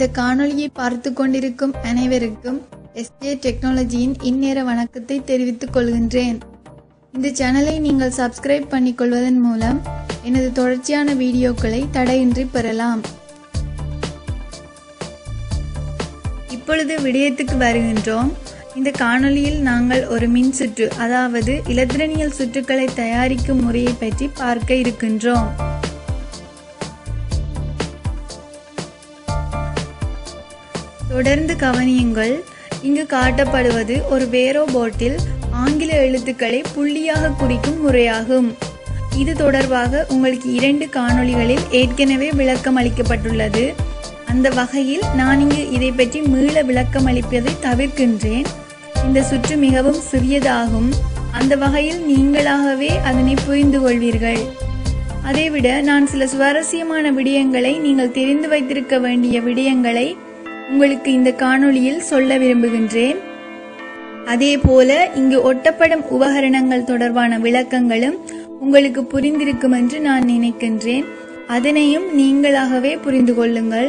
இந்த காணொளியை பார்த்து கொண்டிருக்கும் அனைவருக்கும் எஸ்ஜே டெக்னாலஜியின் இந்நேர வணக்கத்தை தெரிவித்துக் கொள்கின்றேன் இந்த சேனலை நீங்கள் சப்ஸ்கிரைப் பண்ணிக்கொள்வதன் மூலம் எனது தொடர்ச்சியான வீடியோக்களை தடையின்றி பெறலாம் இப்பொழுது விடயத்துக்கு வருகின்றோம் இந்த காணொளியில் நாங்கள் ஒரு மின் சுற்று அதாவது இலத்திரனியல் சுற்றுக்களை தயாரிக்கும் முறையை பற்றி பார்க்க இருக்கின்றோம் தொடர்ந்து கவனியுங்கள் இங்கு காட்டப்படுவது ஒரு வேரோ போட்டில் ஆங்கில எழுத்துக்களை புள்ளியாக குறிக்கும் முறையாகும் இது தொடர்பாக உங்களுக்கு இரண்டு காணொளிகளில் ஏற்கனவே விளக்கம் அளிக்கப்பட்டுள்ளது அந்த வகையில் நான் இங்கு இதை பற்றி மீள விளக்கம் அளிப்பதை தவிர்க்கின்றேன் இந்த சுற்று மிகவும் சிறியதாகும் அந்த வகையில் நீங்களாகவே அதனை புரிந்து கொள்வீர்கள் அதைவிட நான் சில சுவாரஸ்யமான விடயங்களை நீங்கள் தெரிந்து வைத்திருக்க வேண்டிய விடயங்களை உங்களுக்கு இந்த காணொளியில் சொல்ல விரும்புகின்றேன் அதே போல இங்கு ஒட்டப்படும் உபகரணங்கள் தொடர்பான விளக்கங்களும் உங்களுக்கு புரிந்திருக்கும் என்று நான் நினைக்கின்றேன் அதனையும் நீங்களாகவே புரிந்து கொள்ளுங்கள்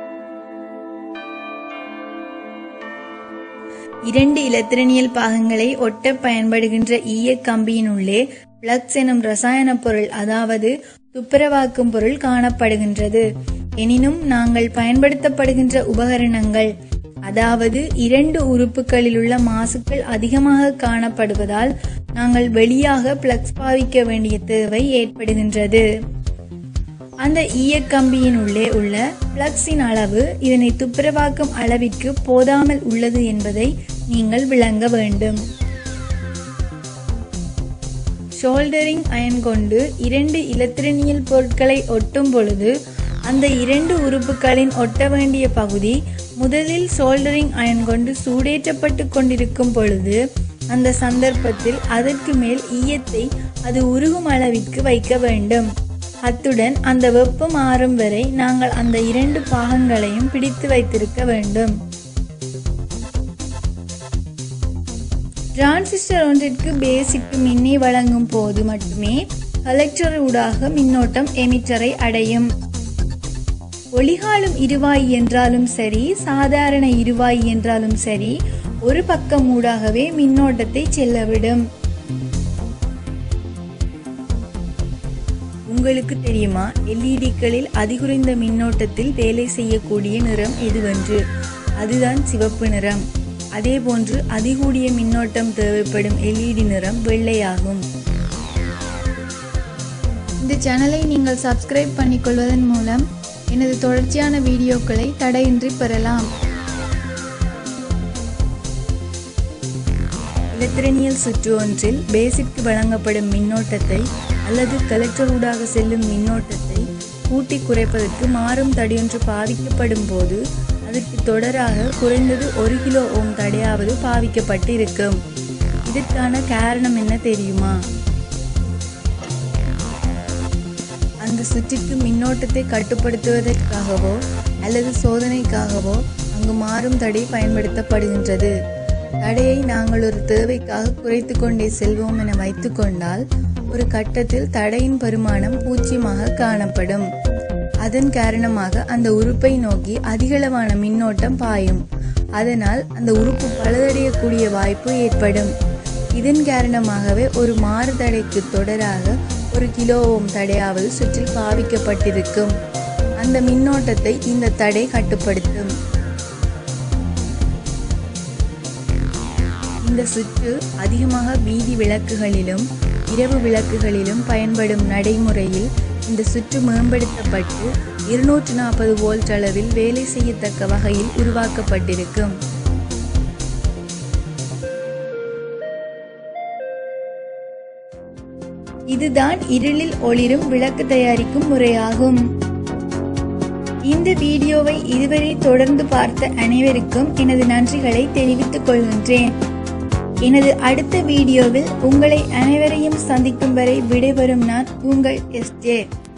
இரண்டு இலத்திரனியல் பாகங்களை ஒட்ட பயன்படுகின்ற ஈய கம்பியினுள்ளே பிளக்ஸ் எனும் ரசாயன பொருள் அதாவது துப்புரவாக்கும் பொருள் காணப்படுகின்றது எனினும் நாங்கள் பயன்படுத்தப்படுகின்ற உபகரணங்கள் அதாவது இரண்டு உறுப்புகளில் உள்ள மாசுக்கள் அதிகமாக காணப்படுவதால் நாங்கள் வெளியாக பிளக்ஸ் பாவிக்க வேண்டிய தேவை ஏற்படுகின்றது அந்த ஈயக்கம்பியின் உள்ளே உள்ள பிளக்ஸின் அளவு இதனை துப்புரவாக்கும் அளவிற்கு போதாமல் உள்ளது என்பதை நீங்கள் விளங்க வேண்டும் ஷோல்டரிங் அயன் கொண்டு இரண்டு இலத்திரனியல் பொருட்களை ஒட்டும் பொழுது அந்த இரண்டு உறுப்புகளின் ஒட்ட வேண்டிய பகுதி முதலில் சோல்டரிங் அயன் கொண்டு சூடேற்றப்பட்டு கொண்டிருக்கும் பொழுது அந்த சந்தர்ப்பத்தில் அதற்கு மேல் ஈயத்தை அது உருகும் அளவிற்கு வைக்க வேண்டும் அத்துடன் அந்த வெப்பம் மாறும் வரை நாங்கள் அந்த இரண்டு பாகங்களையும் பிடித்து வைத்திருக்க வேண்டும் டிரான்சிஸ்டர் ஒன்றிற்கு பேசிக்கு மின்னி வழங்கும் போது மட்டுமே கலெக்டர் ஊடாக மின்னோட்டம் எமிட்டரை அடையும் ஒளிகாலும் இருவாய் என்றாலும் சரி சாதாரண இருவாய் என்றாலும் சரி ஒரு பக்கம் ஊடாகவே மின்னோட்டத்தை செல்லவிடும் உங்களுக்கு தெரியுமா எல்இடிக்களில் அதிகுறைந்த மின்னோட்டத்தில் வேலை செய்யக்கூடிய நிறம் எதுவென்று அதுதான் சிவப்பு நிறம் அதேபோன்று அதிகூடிய மின்னோட்டம் தேவைப்படும் எல்இடி நிறம் வெள்ளையாகும் இந்த சேனலை நீங்கள் சப்ஸ்கிரைப் பண்ணிக்கொள்வதன் மூலம் எனது தொடர்ச்சியான வீடியோக்களை தடையின்றி பெறலாம் இலத்திரனியல் சுற்று ஒன்றில் பேசிற்கு வழங்கப்படும் மின்னோட்டத்தை அல்லது கலெக்டரூடாக செல்லும் மின்னோட்டத்தை கூட்டி குறைப்பதற்கு மாறும் தடையொன்று பாவிக்கப்படும் போது அதற்கு தொடராக குறைந்தது ஒரு கிலோ ஓம் தடையாவது பாவிக்கப்பட்டு இருக்கும் இதற்கான காரணம் என்ன தெரியுமா அந்த சுற்றிற்கு மின்னோட்டத்தை கட்டுப்படுத்துவதற்காகவோ அல்லது சோதனைக்காகவோ அங்கு மாறும் தடை பயன்படுத்தப்படுகின்றது தடையை நாங்கள் ஒரு தேவைக்காக குறைத்து கொண்டே செல்வோம் என வைத்துக்கொண்டால் ஒரு கட்டத்தில் தடையின் பெருமானம் பூச்சியமாக காணப்படும் அதன் காரணமாக அந்த உறுப்பை நோக்கி அதிகளவான மின்னோட்டம் பாயும் அதனால் அந்த உறுப்பு பழுதடையக்கூடிய வாய்ப்பு ஏற்படும் இதன் காரணமாகவே ஒரு மாறுதடைக்கு தொடராக ஒரு கிலோ ஓம் தடையாவது சுற்றில் பாவிக்கப்பட்டிருக்கும் அந்த மின்னோட்டத்தை இந்த தடை கட்டுப்படுத்தும் இந்த சுற்று அதிகமாக வீதி விளக்குகளிலும் இரவு விளக்குகளிலும் பயன்படும் நடைமுறையில் இந்த சுற்று மேம்படுத்தப்பட்டு இருநூற்று நாற்பது வோல்ட் அளவில் வேலை செய்யத்தக்க வகையில் உருவாக்கப்பட்டிருக்கும் இதுதான் இருளில் ஒளிரும் விளக்கு தயாரிக்கும் முறையாகும் இந்த வீடியோவை இதுவரை தொடர்ந்து பார்த்த அனைவருக்கும் எனது நன்றிகளை தெரிவித்துக் கொள்கின்றேன் எனது அடுத்த வீடியோவில் உங்களை அனைவரையும் சந்திக்கும் வரை விடைபெறும் நான் உங்கள் எஸ்ஜே